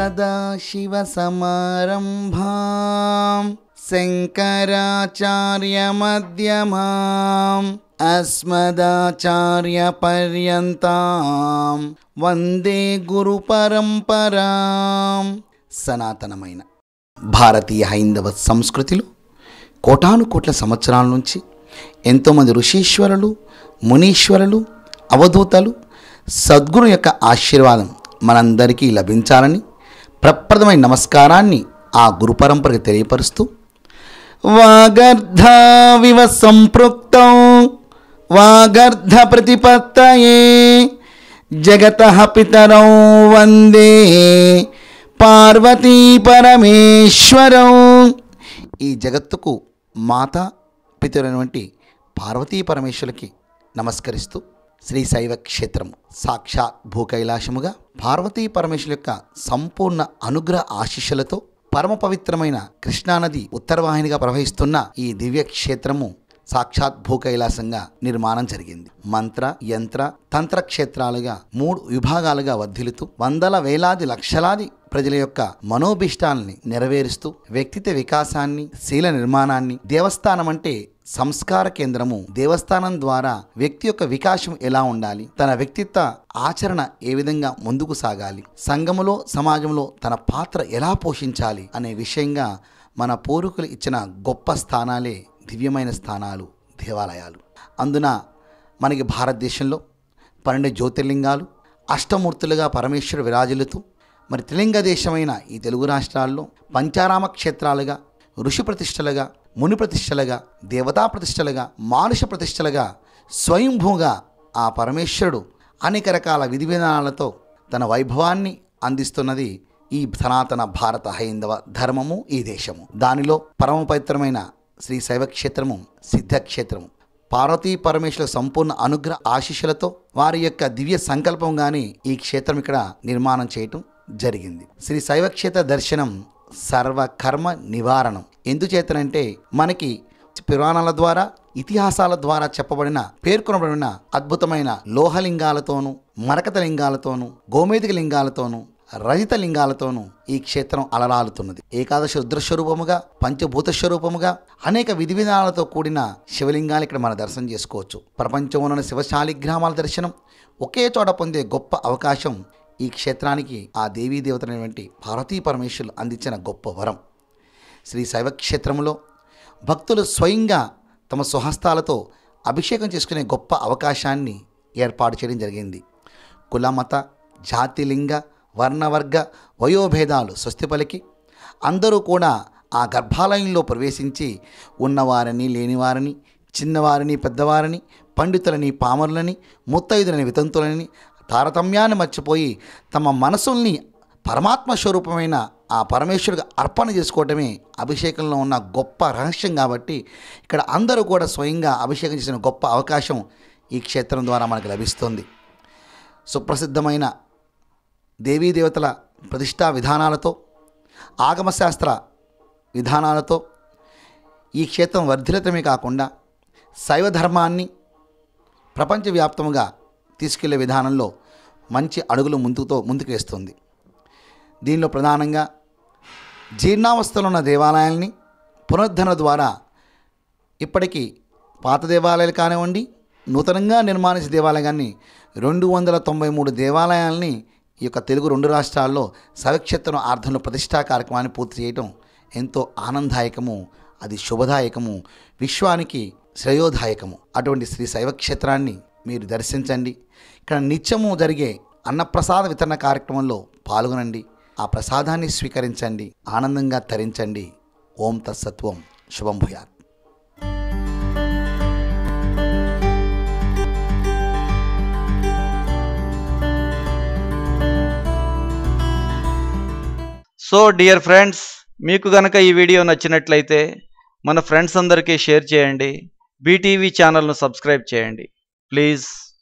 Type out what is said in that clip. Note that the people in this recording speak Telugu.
सदाशिवसमारम्भां शङ्कराचार्यमध्यमाम् అస్మదాచార్యపర్యంతం వందే గురు పరంపరాం సనాతనమైన భారతీయ హైందవ సంస్కృతిలో కోటాను కోట్ల సంవత్సరాల నుంచి ఎంతోమంది ఋషీశ్వరులు మునీశ్వరులు అవధూతలు సద్గురు యొక్క ఆశీర్వాదం మనందరికీ లభించాలని ప్రప్రదమైన నమస్కారాన్ని ఆ గురు పరంపరకి తెలియపరుస్తూ వాగర్ధావివ సంపృక్తం వాగర్ధ ప్రతిపత్తయే జగత పితరౌ వందే పార్వతీ పరమేశ్వరం ఈ జగత్తుకు మాత పితరైనటువంటి పార్వతీ పరమేశ్వరులకి నమస్కరిస్తూ శ్రీ శైవ క్షేత్రం సాక్షాత్ భూకైలాసముగా పార్వతీ పరమేశ్వరు యొక్క సంపూర్ణ అనుగ్రహ ఆశీస్సులతో పరమ పవిత్రమైన కృష్ణానది ఉత్తరవాహినిగా ప్రవహిస్తున్న ఈ దివ్య క్షేత్రము సాక్షాత్ భూకైలాసంగా నిర్మాణం జరిగింది మంత్ర యంత్ర తంత్ర క్షేత్రాలుగా మూడు విభాగాలుగా వర్ధిల్లుతూ వందల వేలాది లక్షలాది ప్రజల యొక్క మనోభిష్టాలని నెరవేరుస్తూ వ్యక్తిత్వ వికాసాన్ని శీల నిర్మాణాన్ని దేవస్థానం అంటే సంస్కార కేంద్రము దేవస్థానం ద్వారా వ్యక్తి యొక్క వికాసం ఎలా ఉండాలి తన వ్యక్తిత్వ ఆచరణ ఏ విధంగా ముందుకు సాగాలి సంఘములో సమాజంలో తన పాత్ర ఎలా పోషించాలి అనే విషయంగా మన పూర్వీకులు ఇచ్చిన గొప్ప స్థానాలే దివ్యమైన స్థానాలు దేవాలయాలు అందున మనకి భారతదేశంలో పన్నెండు జ్యోతిర్లింగాలు అష్టమూర్తులుగా పరమేశ్వరు విరాజిల్లుతూ మరి త్రిలింగ దేశమైన ఈ తెలుగు రాష్ట్రాల్లో పంచారామ క్షేత్రాలుగా ఋషి ప్రతిష్టలుగా ముని ప్రతిష్టలుగా దేవతా ప్రతిష్టలుగా మానుష ప్రతిష్టలుగా స్వయంభూగా ఆ పరమేశ్వరుడు అనేక రకాల విధి విధానాలతో తన వైభవాన్ని అందిస్తున్నది ఈ సనాతన భారత హైందవ ధర్మము ఈ దేశము దానిలో పరమ పవిత్రమైన శ్రీ శైవక్షేత్రము సిద్ధక్షేత్రము పార్వతీ పరమేశ్వర సంపూర్ణ అనుగ్రహ ఆశీస్సులతో వారి యొక్క దివ్య సంకల్పంగానే ఈ క్షేత్రం ఇక్కడ నిర్మాణం చేయటం జరిగింది శ్రీ శైవక్షేత్ర దర్శనం సర్వకర్మ నివారణం ఎందుచేతనంటే మనకి పురాణాల ద్వారా ఇతిహాసాల ద్వారా చెప్పబడిన పేర్కొనబడిన అద్భుతమైన లోహలింగాలతోనూ మరకత లింగాలతోనూ గోమేదిక లింగాలతోనూ రహిత లింగాలతోనూ ఈ క్షేత్రం అలరాలుతున్నది ఏకాదశి రుద్రస్వరూపముగా పంచభూత స్వరూపముగా అనేక విధి విధానాలతో కూడిన శివలింగాలు ఇక్కడ మనం దర్శనం చేసుకోవచ్చు ప్రపంచంలోని శివశాలిగ్రామాల దర్శనం ఒకే చోట పొందే గొప్ప అవకాశం ఈ క్షేత్రానికి ఆ దేవీ దేవతలైనటువంటి పార్వతీ పరమేశ్వరులు అందించిన గొప్ప వరం శ్రీ శైవ క్షేత్రంలో భక్తులు స్వయంగా తమ స్వహస్తాలతో అభిషేకం చేసుకునే గొప్ప అవకాశాన్ని ఏర్పాటు చేయడం జరిగింది కులమత జాతి లింగ వర్ణవర్గ వయోభేదాలు స్వస్తి పలికి అందరూ కూడా ఆ గర్భాలయంలో ప్రవేశించి ఉన్నవారిని లేనివారిని చిన్నవారిని పెద్దవారిని పండితులని పామరులని ముత్తైదులని వితంతులని తారతమ్యాన్ని మర్చిపోయి తమ మనసుల్ని పరమాత్మ స్వరూపమైన ఆ పరమేశ్వరుడికి అర్పణ చేసుకోవటమే అభిషేకంలో ఉన్న గొప్ప రహస్యం కాబట్టి ఇక్కడ అందరూ కూడా స్వయంగా అభిషేకం చేసిన గొప్ప అవకాశం ఈ క్షేత్రం ద్వారా మనకు లభిస్తుంది సుప్రసిద్ధమైన దేవీ దేవతల ప్రతిష్టా విధానాలతో ఆగమశాస్త్ర విధానాలతో ఈ క్షేత్రం వర్ధిల్లటమే కాకుండా శైవ ధర్మాన్ని ప్రపంచవ్యాప్తంగా తీసుకెళ్లే విధానంలో మంచి అడుగులు ముందుతో ముందుకు వేస్తుంది దీనిలో ప్రధానంగా జీర్ణావస్థలో ఉన్న దేవాలయాల్ని పునరుద్ధరణ ద్వారా ఇప్పటికీ పాత దేవాలయాలు కానివ్వండి నూతనంగా నిర్మాణించిన దేవాలయాన్ని రెండు వందల తొంభై మూడు దేవాలయాల్ని ఈ యొక్క తెలుగు రెండు రాష్ట్రాల్లో శవక్షేత్రం ఆర్థంలో ప్రతిష్టా కార్యక్రమాన్ని పూర్తి చేయడం ఎంతో ఆనందదాయకము అది శుభదాయకము విశ్వానికి శ్రేయోదాయకము అటువంటి శ్రీ శైవక్షేత్రాన్ని మీరు దర్శించండి ఇక్కడ నిత్యము జరిగే అన్నప్రసాద వితరణ కార్యక్రమంలో పాల్గొనండి ఆ ప్రసాదాన్ని స్వీకరించండి ఆనందంగా తరించండి ఓం తత్సత్వం శుభం భూయాత్ సో డియర్ ఫ్రెండ్స్ మీకు గనక ఈ వీడియో నచ్చినట్లయితే మన ఫ్రెండ్స్ అందరికీ షేర్ చేయండి బీటీవీ ఛానల్ను సబ్స్క్రైబ్ చేయండి ప్లీజ్